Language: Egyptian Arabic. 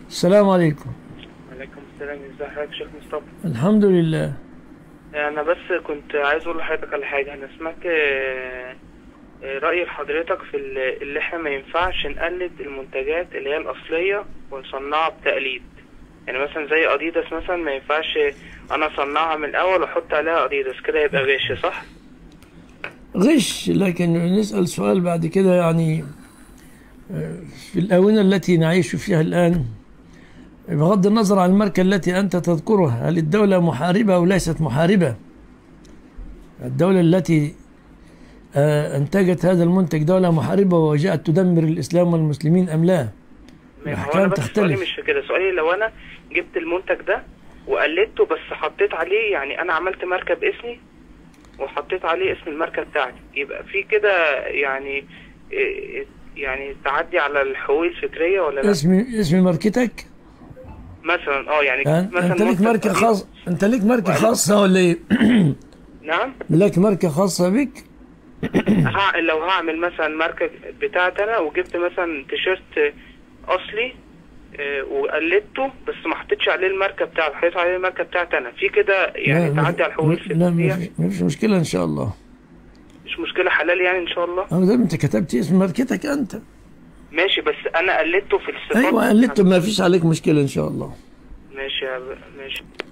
السلام عليكم وعليكم السلام ازي حضرتك يا شيخ مصطفى الحمد لله انا بس كنت عايز اقول لحضرتك على حاجه انا سمعت آه، آه، راي حضرتك في ال- اللي احنا ما ينفعش نقلد المنتجات اللي هي الاصليه ونصنعها بتقليد يعني مثلا زي اديداس مثلا ما ينفعش انا اصنعها من الاول واحط عليها اديداس كده يبقى غش صح غش لكن نسأل سؤال بعد كده يعني آه، في الآونة التي نعيش فيها الآن بغض النظر عن الماركة التي أنت تذكرها هل الدولة محاربة أو ليست محاربة الدولة التي آه، أنتجت هذا المنتج دولة محاربة وجاءت تدمر الإسلام والمسلمين أم لا ما هو الأحكام انا بس تختلف. سؤالي مش في كده سؤالي لو انا جبت المنتج ده وقلدته بس حطيت عليه يعني انا عملت ماركه باسمي وحطيت عليه اسم الماركه بتاعتي يبقى في كده يعني إيه، يعني تعدي على الحقوق الفكريه ولا لا اسم اسم ماركتك مثلا اه يعني أن- مثلا أنت ليك منتج ماركة قديم. خاصة أنت ليك ماركة خاصة ولا إيه؟ نعم لك ماركة خاصة بك ها لو هعمل مثلا ماركه بتاعتي انا وجبت مثلا تيشيرت اصلي آه، وقلدته بس ما حطيتش عليه الماركه بتاعته حطيت عليه الماركه بتاعتي انا في كده يعني لا، تعدي على الحقوق لا ما الفكريه فيش- ما فيش مشكلة إن شاء الله مش مشكله حلال يعني ان شاء الله أو ده أنت كتبت اسم ماركتك أنت ماشي بس انا قلدته في الصفات أيوة قلت ما فيش عليك مشكلة إن شاء الله ماشي يا ب- ماشي